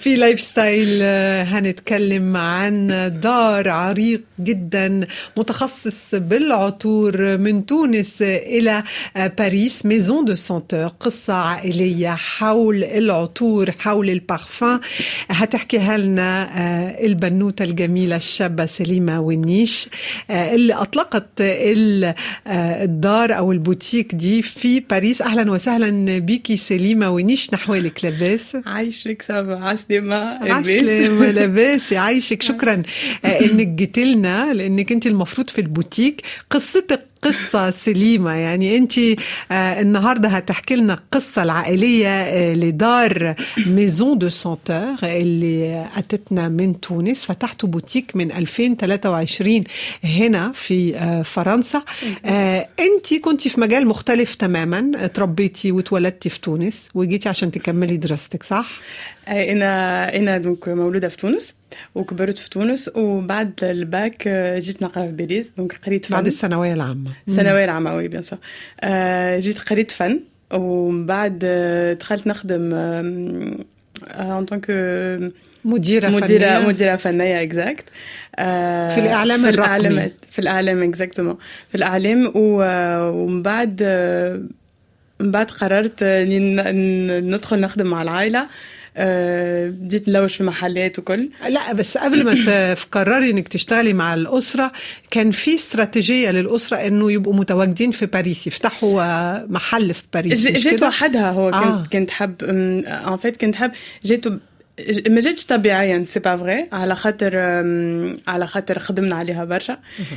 في لايف ستايل آه، هنتكلم عن دار عريق جدا متخصص بالعطور من تونس إلى آه، باريس ميزون دو سانتور قصة عائلية حول العطور حول البارفان هتحكيها لنا آه، البنوتة الجميلة الشابة سليمة ونيش اللي أطلقت الدار أو البوتيك دي في باريس أهلا وسهلا بيكي سليمة ونيش نحوالك لاباس عايشك سافا عسلامة عسلامة لاباس يعيشك شكرا انك جيت لنا لانك انت المفروض في البوتيك قصتك قصة سليمة يعني أنت النهاردة هتحكي لنا القصة العائلية لدار ميزون دو سانتور اللي أتتنا من تونس فتحتوا بوتيك من 2023 هنا في فرنسا أنت كنت في مجال مختلف تماما تربيتي وتولدتي في تونس وجيتي عشان تكملي دراستك صح؟ انا انا دونك مولوده في تونس وكبرت في تونس وبعد الباك جيت نقرا في باريس دونك قريت فن بعد الثانويه العامه الثانويه العامه وي بيان سور جيت قريت فن ومن بعد دخلت نخدم ان طونك مديره مديره فنية. مديره فنيه اكزاكت في الاعلام في الرقمي الاعلام في الاعلام اكزاكتومون في الاعلام ومن بعد من بعد قررت ندخل نخدم مع العائله بديت نلوش في محلات وكل لا بس قبل ما تقرري انك تشتغلي مع الاسره كان في استراتيجيه للاسره انه يبقوا متواجدين في باريس يفتحوا محل في باريس جيت وحدها هو كنت آه. كنت حب ان فيت كنت حب جيت ما جاتش طبيعيا سي با فغي على خاطر على خاطر خدمنا عليها برشا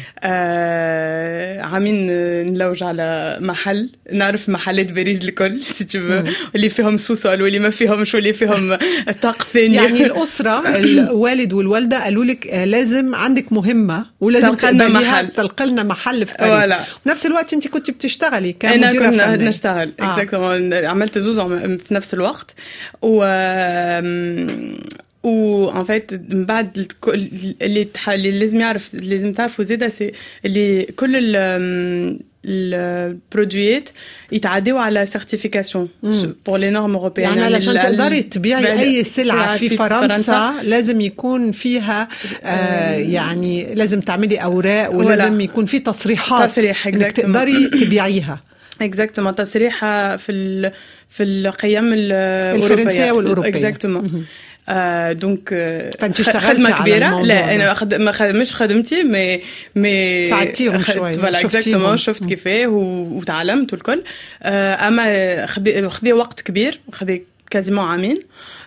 آه عامين نلوج على محل نعرف محلات باريس الكل سي تو اللي فيهم سوسول واللي ما فيهمش واللي فيهم طاق ثاني يعني الاسره الوالد والوالده قالوا لك لازم عندك مهمه ولازم تلقى لنا محل تلقى لنا محل في باريس ولا. في نفس الوقت انت كنت بتشتغلي انا كمديره كنت فنيه نشتغل اكزاكتومون آه. عملت زوز في نفس الوقت و و ان فيت من بعد اللي تح... اللي لازم يعرف لازم تعرفوا زاده سي اللي كل ال البرودويات يتعداو على سيرتيفيكاسيون بور لي نورم اوروبيان يعني علشان تقدري تبيعي اي سلعه في فرنسا, فرنسا لازم يكون فيها آه يعني لازم تعملي اوراق ولازم ولا. يكون في تصريحات تصريح انك تقدري تبيعيها اكزاكتومون تصريحه في ال في القيم الفرنسيه والاوروبيه اكزاكتومون آه دونك فانت خدمه كبيره لا انا خد... ما خد... مش خدمتي مي مي ساعدتيهم شويه فوالا اكزاكتومون شفت كيفاه و... وتعلمت والكل آه اما خدي خدي وقت كبير خدي كازيمون عامين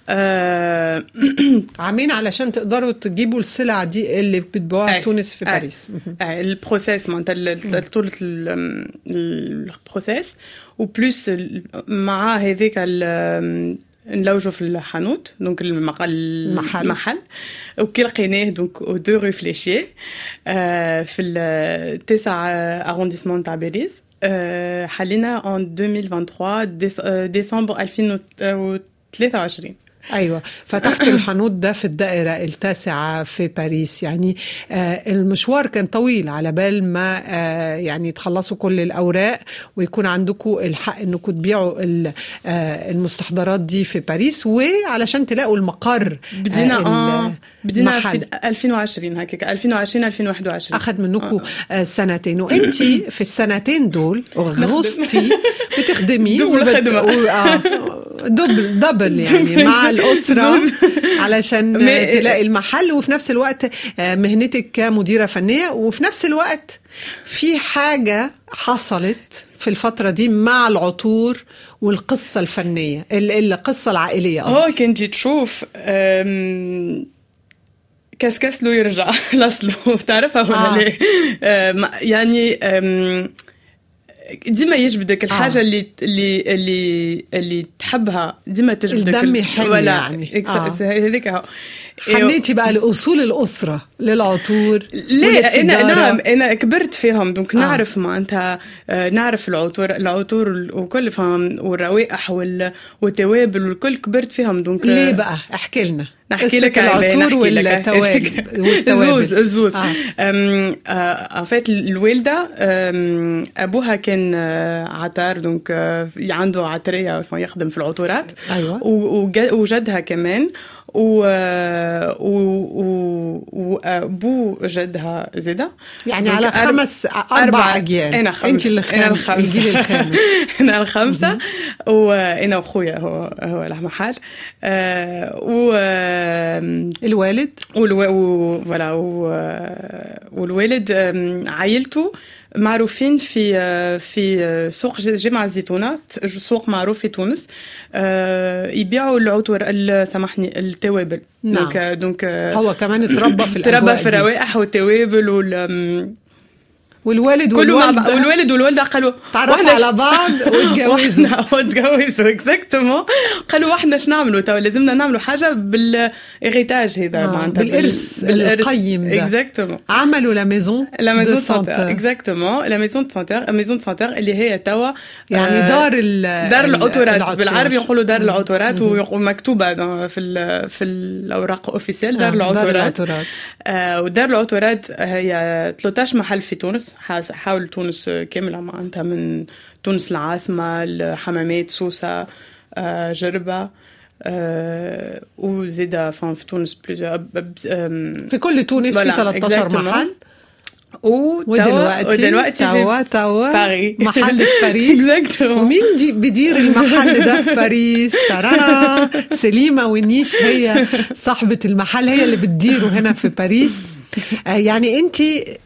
آه عامين علشان تقدروا تجيبوا السلع دي اللي بتبيعوها في تونس في باريس اي البروسيس معناتها طول البروسيس وبلوس مع هذاك نلوجوا في الحانوت دونك المحل المحل, المحل وكي لقيناه دونك او دو ريفليشي آه في التاسع ارونديسمون تاع باريس آه حلينا ان 2023 ديسمبر 2023 ايوه فتحت الحانوت ده في الدائره التاسعه في باريس يعني آه المشوار كان طويل على بال ما آه يعني تخلصوا كل الاوراق ويكون عندكم الحق انكم تبيعوا آه المستحضرات دي في باريس وعلشان تلاقوا المقر بدينا اه بدينا في 2020 هكاك 2020 2021 اخذ منكم آه. سنتين وانت في السنتين دول غصتي بتخدمي دبل خدمه آه دبل دبل يعني مع الاسره علشان تلاقي المحل وفي نفس الوقت مهنتك كمديره فنيه وفي نفس الوقت في حاجه حصلت في الفترة دي مع العطور والقصة الفنية القصة العائلية اه كنت تشوف كاسكاس له يرجع لاصله تعرفها ولا آه. ليه؟ يعني ديما يجبدك الحاجة آه. اللي اللي اللي اللي تحبها ديما تجبدك الدم يحن ولا يعني هذيك آه. حنيتي بقى لاصول الاسره للعطور لا انا نعم انا كبرت فيهم دونك آه. نعرف معناتها نعرف العطور العطور وكل فهم والروائح والتوابل والكل كبرت فيهم دونك ليه بقى احكي لنا نحكي لك العطور والتوابل الزوز الزوز ان فيت الوالده ابوها كان عطار دونك عنده عطريه يخدم في العطورات ايوه وجدها كمان و وابو جدها زيدا يعني على خمس اربع, أربع اجيال انا خمس انت اللي انا الخامسه الجيل الخامس انا الخامسه وانا واخويا هو هو محل آه و الوالد والو... فوالا والوالد عائلته معروفين في في سوق جامع الزيتونات سوق معروف في تونس يبيعوا العطور سامحني التوابل نعم. دونك دونك هو كمان اتربى في تربى في الروائح والتوابل وال والوالد كله مع بعض والوالد والوالده قالوا تعرفوا على بعض وتجوزوا وتجوزوا اكزاكتومون قالوا واحنا اش نعملوا تو لازمنا نعملوا حاجه بالاغيتاج هذا آه معناتها بالارث القيم ده اكزاكتومون عملوا لا ميزون لا ميزون سانتر اكزاكتومون لا ميزون سانتر ميزون سانتر اللي هي توا يعني دار دار العطورات بالعربي نقولوا دار العطورات ومكتوبه في في الاوراق اوفيسيال دار العطورات ودار العطورات هي 13 محل في تونس حاول تونس كاملة معناتها من تونس العاصمة الحمامات سوسة جربة وزيدا في تونس في كل تونس في 13 محل ودلوقتي ودلوقتي توا توا باريس محل في باريس ومين دي بدير المحل ده في باريس ترى سليمة ونيش هي صاحبة المحل هي اللي بتديره هنا في باريس يعني انت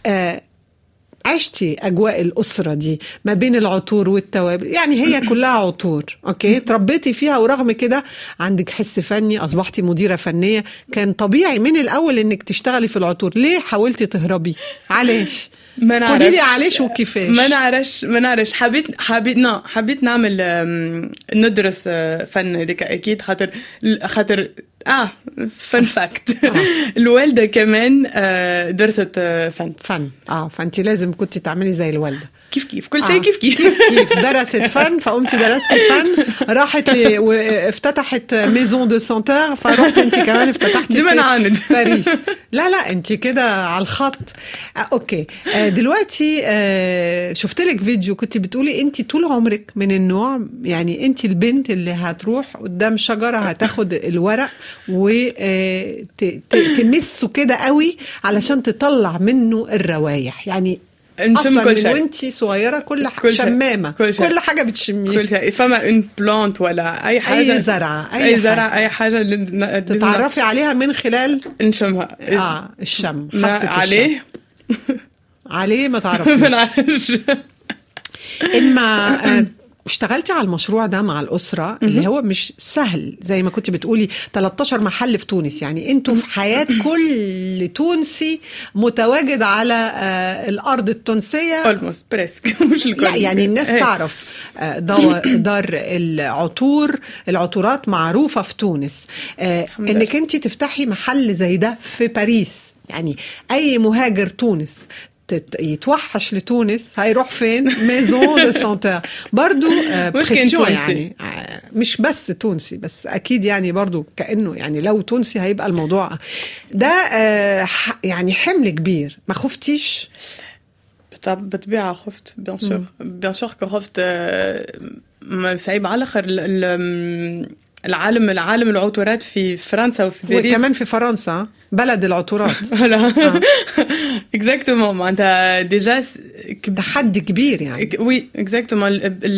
عشتي اجواء الاسره دي ما بين العطور والتوابل يعني هي كلها عطور اوكي تربيتي فيها ورغم كده عندك حس فني اصبحتي مديره فنيه كان طبيعي من الاول انك تشتغلي في العطور ليه حاولتي تهربي علاش ما نعرفش قولي لي علاش وكيفاش ما نعرفش ما نعرفش حبيت حبيت نا حبيت نعمل ندرس فن هذيك اكيد خاطر خاطر اه فن فاكت آه. الوالده كمان درست فن فن اه فانت لازم كنت تعملي زي الوالده كيف كيف كل شيء آه. كيف كيف كيف كيف درست فن فقمتي درستي فن راحت وافتتحت ميزون دو سانتر فرحت انت كمان افتتحتي جمال عاند باريس لا لا انت كده على الخط آه اوكي آه دلوقتي آه شفت لك فيديو كنت بتقولي انت طول عمرك من النوع يعني انت البنت اللي هتروح قدام شجره هتاخد الورق وتمسه كده قوي علشان تطلع منه الروايح يعني نشم كل شيء وانت صغيره كل حاجه شمامه كل, شيء. كل حاجه بتشميها كل شيء فما اون بلانت ولا اي حاجه اي زرعه اي, أي زرعه اي حاجه تتعرفي عليها من خلال نشمها اه الشم حاسه عليه عليه ما تعرفيش ما نعرفش اما اشتغلتي على المشروع ده مع الأسرة اللي هو مش سهل زي ما كنت بتقولي 13 محل في تونس يعني انتوا في حياة كل تونسي متواجد على آه الأرض التونسية اولموست بريسك مش الكل لا يعني الناس تعرف آه دار العطور العطورات معروفة في تونس آه انك انت تفتحي محل زي ده في باريس يعني اي مهاجر تونس يتوحش لتونس هيروح فين ميزون دو سانتر برضو بريسيون يعني مش بس تونسي بس اكيد يعني برضو كانه يعني لو تونسي هيبقى الموضوع ده يعني حمل كبير ما خفتيش بالطبيعه خفت بيان سور بيان سور كو خفت صعيب على الاخر العالم العالم العطورات في فرنسا وفي باريس وكمان في فرنسا بلد العطورات فوالا اكزاكتومون معناتها ديجا تحدي كبير يعني وي اكزاكتومون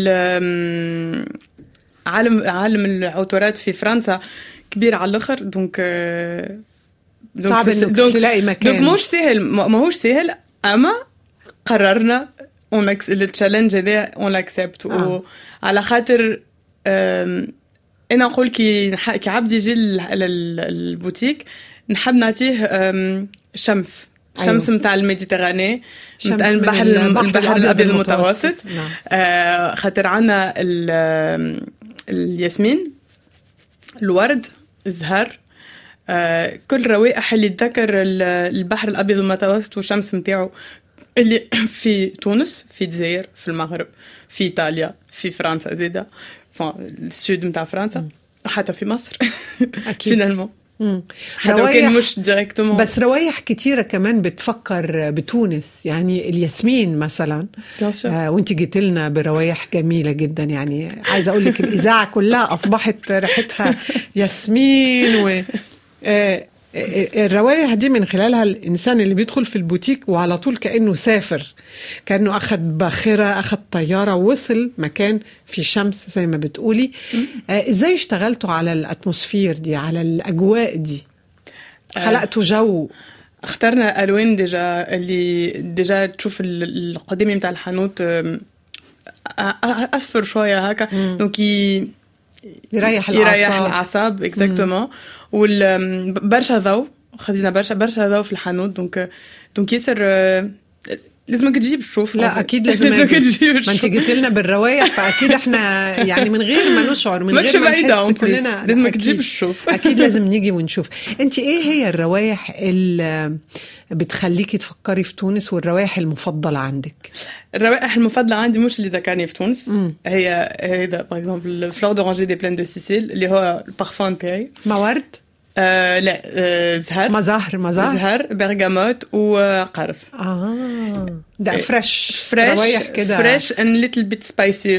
عالم عالم العطورات في فرنسا كبير على الاخر دونك صعب انك تلاقي مكان دونك مش سهل ماهوش سهل اما قررنا اون التشالنج هذا اون لاكسبت وعلى خاطر انا نقول كي كي عبد يجي للبوتيك نحب نعطيه شمس شمس نتاع أيوه. الميديتراني نتاع البحر البحر الابيض المتوسط نعم. آه خاطر عنا الياسمين الورد الزهر آه كل روائح اللي تذكر البحر الابيض المتوسط والشمس نتاعو اللي في تونس في الجزائر في المغرب في ايطاليا في فرنسا زيدا السود نتاع فرنسا حتى في مصر اكيد فينالمون حتى لو كان مش دايركتومون بس روايح كتيره كمان بتفكر بتونس يعني الياسمين مثلا آه وانت جيت لنا بروايح جميله جدا يعني عايزه اقول لك الاذاعه كلها اصبحت ريحتها ياسمين و آه الروايح دي من خلالها الانسان اللي بيدخل في البوتيك وعلى طول كانه سافر كانه اخذ باخره اخذ طياره وصل مكان في شمس زي ما بتقولي آه ازاي اشتغلتوا على الاتموسفير دي على الاجواء دي خلقتوا جو اخترنا الوان ديجا اللي ديجا تشوف القديمه نتاع الحانوت اصفر شويه هكا دونك يريح الاعصاب يريح الاعصاب اكزاكتومون برشا ضوء خدينا برشا برشا ضوء في الحانوت دونك دونك ياسر لازمك تجيب تشوف لا اكيد لازم تجيب ما انت جيت لنا بالروايح فاكيد احنا يعني من غير ما نشعر من غير ما نحس كلنا لازمك تجيب تشوف اكيد لازم نيجي ونشوف انت ايه هي الروايح اللي بتخليكي تفكري في تونس والروايح المفضله عندك الروائح المفضله عندي مش اللي ذكرني في تونس مم. هي هيدا باغ اكزومبل فلور دورانجي دي بلان دو سيسيل اللي هو البارفان تاعي ما ورد آه لا آه زهر مزهر مزهر زهر برغاموت وقرص اه ده فريش فريش كده فريش ان ليتل بيت سبايسي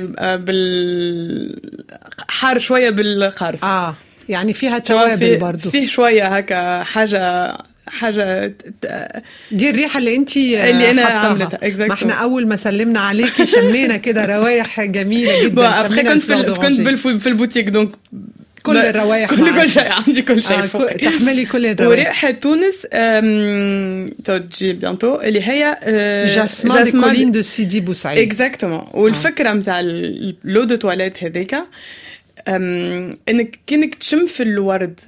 بال حار شويه بالقرص اه يعني فيها توابل برضه فيه شويه هكا حاجه حاجه دي الريحه اللي انت اللي انا عملتها ما احنا اول ما سلمنا عليكي شمينا كده روايح جميله جدا كنت في كنت في البوتيك دونك كل الروايح كل كل شيء عندي كل شيء آه فوق تحملي كل الروايح وريحه تونس تجي بيانتو اللي هي جاسمان دي كولين دو سيدي بوسعيد اكزاكتومون والفكره نتاع لو دو تواليت هذيك انك كانك تشم في الورد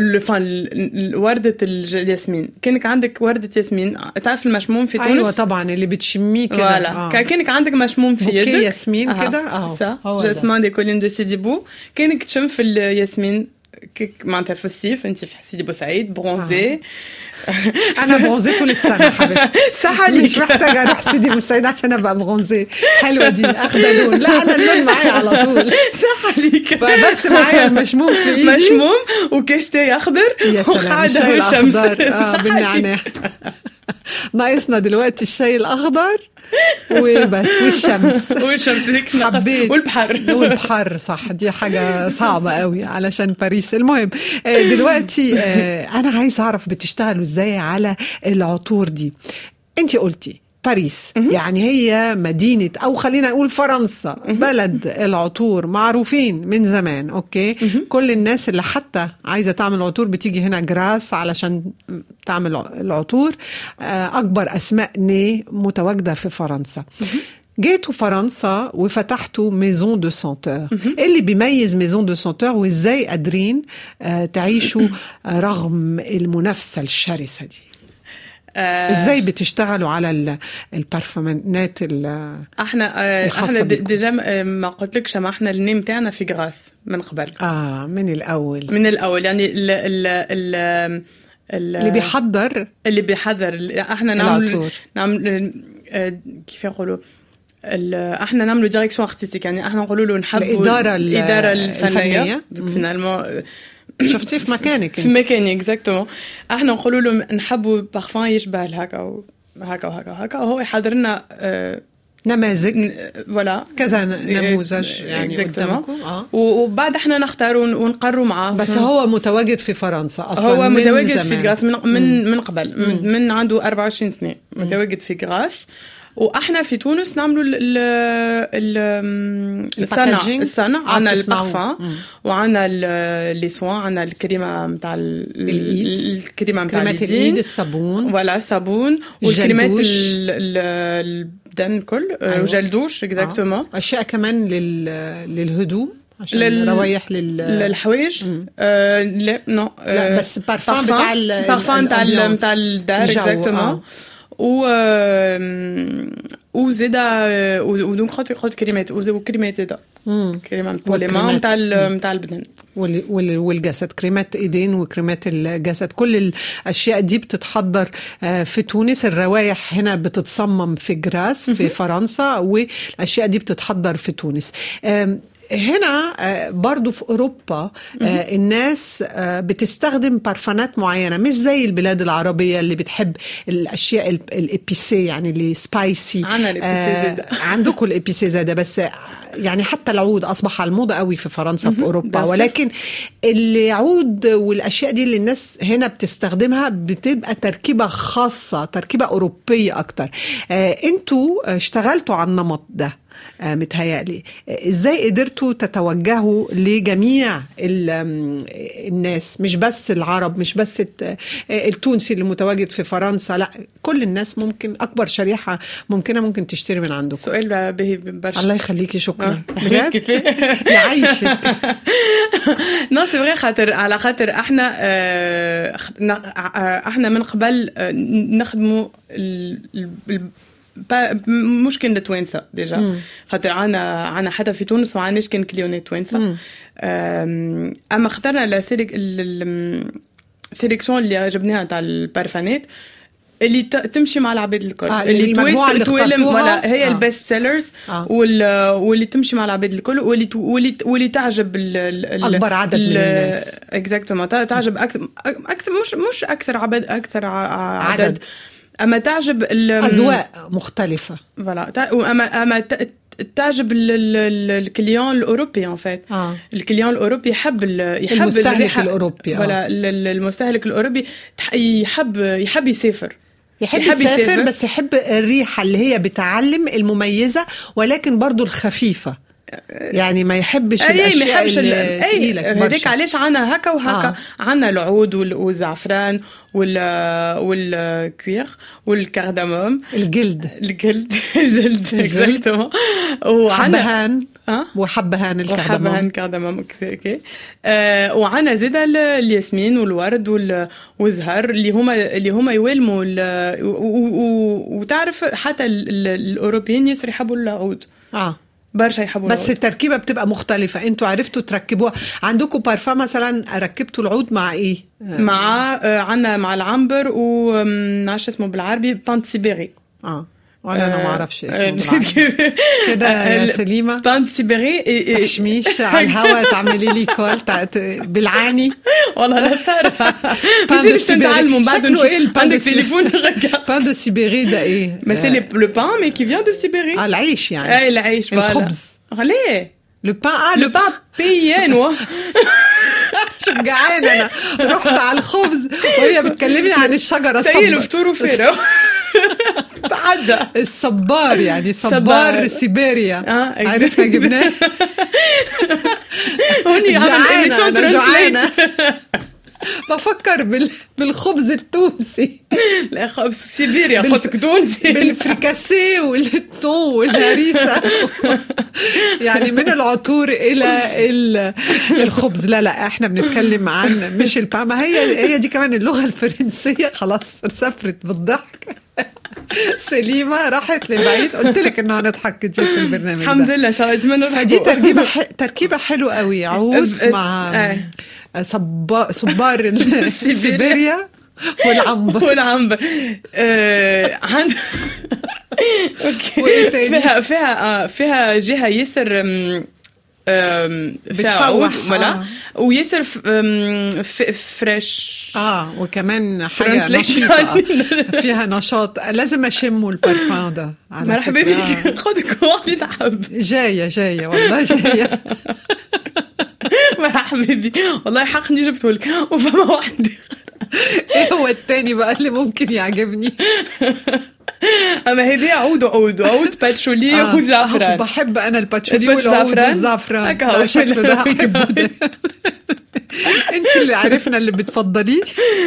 وردة الياسمين كانك عندك وردة ياسمين تعرف المشموم في تونس ايوه طبعا اللي بتشميه كده فوالا آه. كانك عندك مشموم في يدك ياسمين آه. كده اه جاسمان دي كولين دو سيدي بو كانك تشم في الياسمين معناتها في الصيف انت في سيدي بوسعيد برونزي آه. انا برونزي طول السنه حبيبتي صح عليك مش محتاجه اروح سيدي بوسعيد عشان ابقى برونزي حلوه دي اخده لون لا انا اللون معايا على طول صح عليك بس معايا المشموم في ايدي مشموم وكاس تاي اخضر يا سلام وقاعده بالشمس اه بالنعناع ناقصنا دلوقتي الشاي الاخضر وبس والشمس والشمس هيك حبيت والبحر والبحر صح دي حاجه صعبه قوي علشان باريس المهم دلوقتي انا عايز اعرف بتشتغلوا ازاي على العطور دي انت قلتي باريس يعني هي مدينة أو خلينا نقول فرنسا بلد العطور معروفين من زمان أوكي كل الناس اللي حتى عايزة تعمل عطور بتيجي هنا جراس علشان تعمل العطور أكبر أسماء ني متواجدة في فرنسا جيتوا فرنسا وفتحتوا ميزون دو سانتور ايه اللي بيميز ميزون دو سانتور وازاي قادرين تعيشوا رغم المنافسه الشرسه دي ازاي بتشتغلوا على البرفانات احنا آه احنا ديجا ما قلتلكش ما احنا النيم تاعنا في غراس من قبل اه من الاول من الاول يعني ال ال ال اللي بيحضر اللي بيحضر احنا نعمل نعمل كيف يقولوا احنا نعملوا ديريكسيون ارتستيك يعني احنا نقولوا له نحبوا الاداره الاداره الفنيه فينالمون شفتيه في مكانك في مكاني اكزاكتومون احنا نقولوا له نحبوا بارفان يشبه هكا وهكا وهكا وهكا وهو يحضر لنا آه نماذج فوالا كذا نموذج يعني قدامكم اه وبعد احنا نختاروا ونقروا معاه بس هو متواجد في فرنسا اصلا هو متواجد في غراس من من, من قبل من, من عنده 24 سنه متواجد في غراس واحنا في تونس نعملوا ال ال الصنع الصنع عندنا البارفان وعندنا لي سوان عندنا الكريمه نتاع الكريمه نتاع اليدين الصابون فوالا الصابون والكريمات البدن الكل وجل دوش اكزاكتومون اشياء كمان للهدوء عشان لل... روايح لل للحوايج آه لا نو لا بس بارفان بتاع البارفان نتاع نتاع الدار اكزاكتومون و وزيدا ودونك خاطر خاطر كلمات وكلمات زيدا كريمات بوليما نتاع نتاع البدن والجسد كريمات ايدين وكريمات الجسد كل الاشياء دي بتتحضر في تونس الروايح هنا بتتصمم في جراس في فرنسا والاشياء دي بتتحضر في تونس هنا برضو في أوروبا الناس بتستخدم بارفانات معينة مش زي البلاد العربية اللي بتحب الأشياء الإبيسي يعني اللي سبايسي عنا الإبيسي زادة عندكم الإبيسي زادة بس يعني حتى العود أصبح على الموضة قوي في فرنسا في أوروبا ولكن العود والأشياء دي اللي الناس هنا بتستخدمها بتبقى تركيبة خاصة تركيبة أوروبية أكتر أنتوا اشتغلتوا على النمط ده متهيألي ازاي قدرتوا تتوجهوا لجميع الناس مش بس العرب مش بس التونسي اللي متواجد في فرنسا لا كل الناس ممكن اكبر شريحه ممكنه ممكن تشتري من عندكم سؤال به برشا الله يخليكي شكرا بجد كيفاه يعيشك نو سي فري خاطر على خاطر احنا احنا من قبل نخدموا مش كان توانسه ديجا خاطر عنا عنا حتى في تونس ما عندناش كان كليونات توانسه اما اخترنا لا سيليكسيون اللي جبناها تاع البارفانات اللي تمشي مع العباد الكل آه اللي توالم توالم ولا هي آه. البيست سيلرز آه. واللي تمشي مع العباد الكل واللي واللي واللي تعجب ال اكبر عدد من الناس اكزاكتومون تعجب اكثر اكثر مش مش اكثر عباد اكثر عدد, عدد. اما تعجب اذواق مختلفه فوالا اما اما تعجب الكليون الاوروبي ان فيت آه. الكليون الاوروبي يحب يحب المستهلك الريحة الاوروبي فوالا المستهلك الاوروبي يحب يحب يسافر يحب, يحب يسافر, يسافر بس يحب الريحه اللي هي بتعلم المميزه ولكن برضو الخفيفه يعني ما يحبش أي الاشياء ما يحبش الثقيله هذيك علاش عنا هكا وهكا آه. عنا العود والزعفران وال والكوير والكارداموم الجلد الجلد الجلد اكزاكتومون وعنا حبهان أه؟ وحبهان الكارداموم وحبهان الكارداموم اوكي آه وعنا زيد الياسمين والورد والزهر اللي هما اللي هما يوالموا وتعرف حتى الاوروبيين ياسر يحبوا العود اه برشا يحبوا بس التركيبه بتبقى مختلفه انتوا عرفتوا تركبوها عندكم بارفان مثلا ركبتوا العود مع ايه مع آه عندنا مع العنبر ونعرفش اسمه بالعربي بانت سيبيري اه وانا انا ما اعرفش اسمه كده يا سليمه بانت سيبيري تحشميش على الهوا تعملي لي كول بالعاني والله لا صار بان سيبيري بعد شكله ايه البان عندك تليفون بان دو سيبيري ده ايه ما سي لو بان مي كي فيان دو سيبيري اه العيش يعني اي العيش الخبز ليه لو بان اه لو بان بيان شجعان انا رحت على الخبز وهي بتكلمني عن الشجره الصبر سيل فطور وفيرو تعدى الصبار يعني صبار سيبيريا اه عرفنا جبناه هوني جعانة أنا جعانة بفكر بال... بالخبز التونسي لا خبز سيبيريا بالف... تونسي بالفريكاسيه والتون والهريسه يعني من العطور الى ال... الخبز لا لا احنا بنتكلم عن مش البام هي هي دي كمان اللغه الفرنسيه خلاص سافرت بالضحك سليمة راحت لبعيد قلت لك انه هنضحك كتير في البرنامج الحمد لله شاء اتمنى فدي تركيبة ح... تركيبة حلوة قوي عود مع صبا... صبار سيبيريا والعنبر والعنبر آه عند اوكي فيها فيها فيها جهه ياسر بتفوح ولا آه. وياسر فريش اه وكمان حاجه نشيطه فيها نشاط لازم اشموا البارفان ده مرحبا بك خذ كل تحب جايه جايه والله جايه حبيبي والله حقني جبته لك وفما واحد ايه هو التاني بقى اللي ممكن يعجبني اما هذه عود عود عود باتشولي آه. وزعفران آه. بحب انا الباتشولي والعود والزعفران هكا شكله ده هحبه انت اللي عرفنا اللي بتفضليه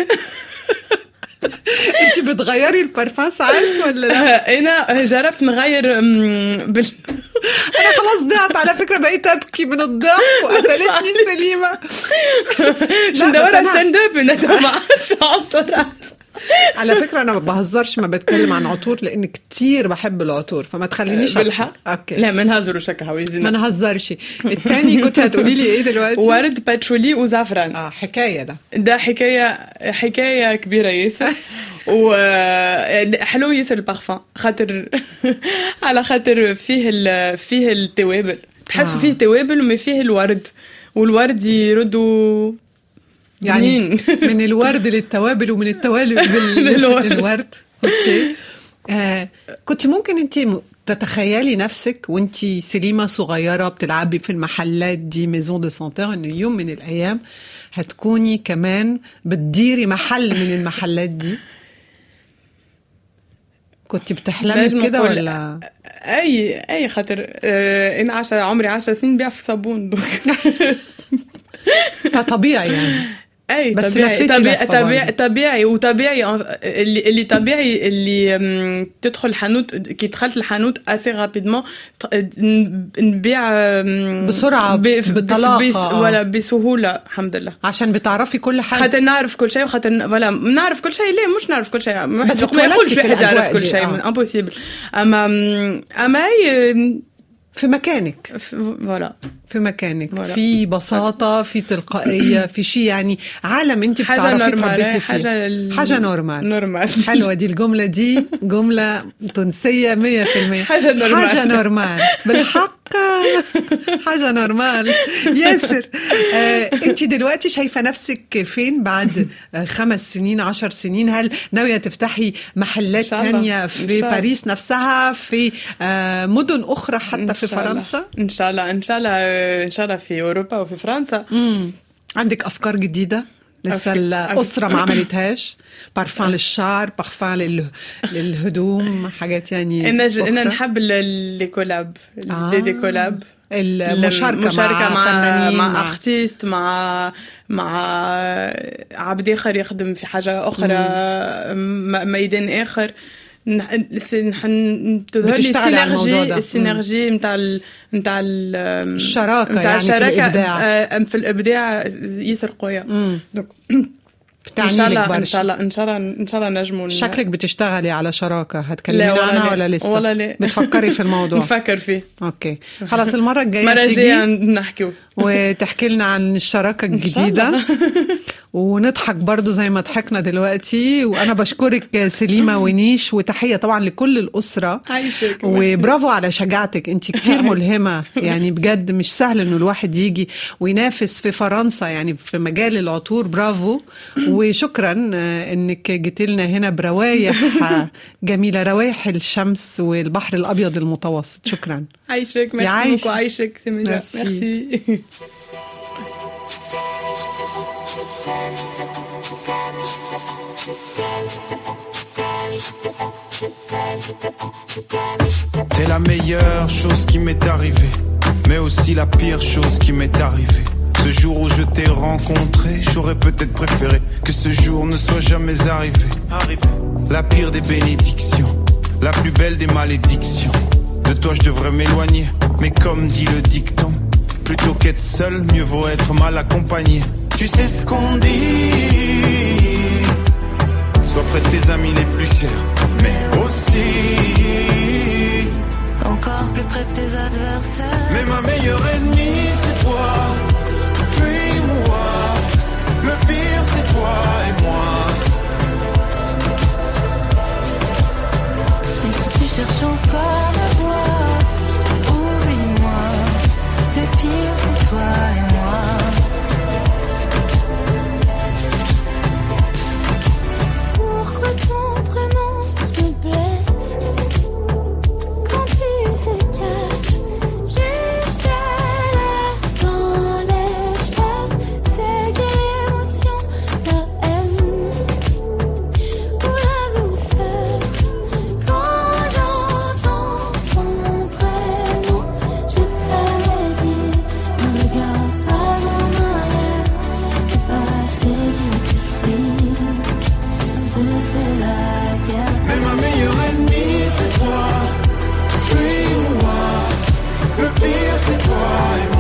انت بتغيري البارفان ساعات ولا لا؟ انا جربت نغير بال انا خلاص ضعت على فكره بقيت ابكي من الضحك وقتلتني سليمه شو ندور ستاند اب انا ما عادش عطرات على فكره انا ما بهزرش ما بتكلم عن عطور لان كتير بحب العطور فما تخلينيش بالحق اوكي لا ما نهزروا شك عاوزين ما نهزرش التاني كنت هتقولي لي ايه دلوقتي ورد باتشولي وزعفران اه حكايه ده ده حكايه حكايه كبيره ياسر و حلو ياسر البارفان خاطر على خاطر فيه ال... فيه التوابل تحس آه. فيه توابل وما فيه الورد والورد يردوا يعني من الورد للتوابل ومن التوابل للورد اوكي آه كنت ممكن انت تتخيلي نفسك وانت سليمه صغيره بتلعبي في المحلات دي ميزون دو سانتير انه يوم من الايام هتكوني كمان بتديري محل من المحلات دي كنت بتحلمي كده ولا اي اي خاطر آه انا عشر عمري 10 سنين بيع في صابون فطبيعي يعني اي بس طبيعي طبيعي, طبيعي, طبيعي وطبيعي اللي اللي طبيعي اللي تدخل حانوت كي دخلت الحانوت اسي رابيدمون نبيع بسرعه بطلاقه ولا بسهوله الحمد لله عشان بتعرفي كل حاجه خاطر نعرف كل شيء وخاطر ولا نعرف كل شيء ليه مش نعرف كل شيء بس ما يقولش واحد يعرف كل شيء آه. امبوسيبل اما اما في مكانك فوالا في مكانك ولا. في بساطة في تلقائية في شيء يعني عالم انت بتعرفي تربيتي فيه حاجة ال... حاجة نورمال نورمال حلوة دي الجملة دي جملة تونسية مية في المية حاجة نورمال حاجة نورمال بالحق حاجة نورمال ياسر آه، انت دلوقتي شايفة نفسك فين بعد خمس سنين عشر سنين هل ناوية تفتحي محلات تانية في باريس نفسها في آه، مدن أخرى حتى في فرنسا إن شاء الله إن شاء الله ان شاء الله في اوروبا وفي فرنسا مم. عندك افكار جديده لسه الاسره ما عملتهاش بارفان للشعر بارفان لل... للهدوم حاجات يعني انا ج... انا نحب اللي كولاب آه. دي, دي كولاب المشاركة مشاركة مع, مع مع ارتيست مع مع عبد اخر يخدم في حاجة أخرى ميدان آخر تظهر لي السينرجي السينرجي نتاع نتاع الشراكه نتاع يعني الشراكه في الابداع آه، في الابداع ياسر قويه ان شاء الله ان شاء الله ان شاء الله ان شاء الله نجموا شكلك بتشتغلي على شراكه هتكلمي عنها ولا لسه ولا لا بتفكري في الموضوع نفكر فيه اوكي خلاص المره الجايه المره الجايه نحكيو وتحكي لنا عن الشراكه الجديده ونضحك برضو زي ما ضحكنا دلوقتي وانا بشكرك سليمه ونيش وتحيه طبعا لكل الاسره عايشك وبرافو على شجاعتك انت كتير ملهمه يعني بجد مش سهل انه الواحد يجي وينافس في فرنسا يعني في مجال العطور برافو وشكرا انك جيت لنا هنا بروايح جميله روايح الشمس والبحر الابيض المتوسط شكرا عايشك ميرسي عايشك ميرسي T'es la meilleure chose qui m'est arrivée, mais aussi la pire chose qui m'est arrivée. Ce jour où je t'ai rencontré, j'aurais peut-être préféré que ce jour ne soit jamais arrivé. La pire des bénédictions, la plus belle des malédictions. De toi je devrais m'éloigner, mais comme dit le dicton, plutôt qu'être seul, mieux vaut être mal accompagné. Tu sais ce qu'on dit Sois près de tes amis les plus chers, mais aussi encore plus près de tes adversaires. Mais ma meilleure ennemie, c'est toi. Fuis-moi. Le pire, c'est toi et moi. Et si tu cherches encore à voir, oublie-moi. Le pire, c'est toi et moi. c'est toi et moi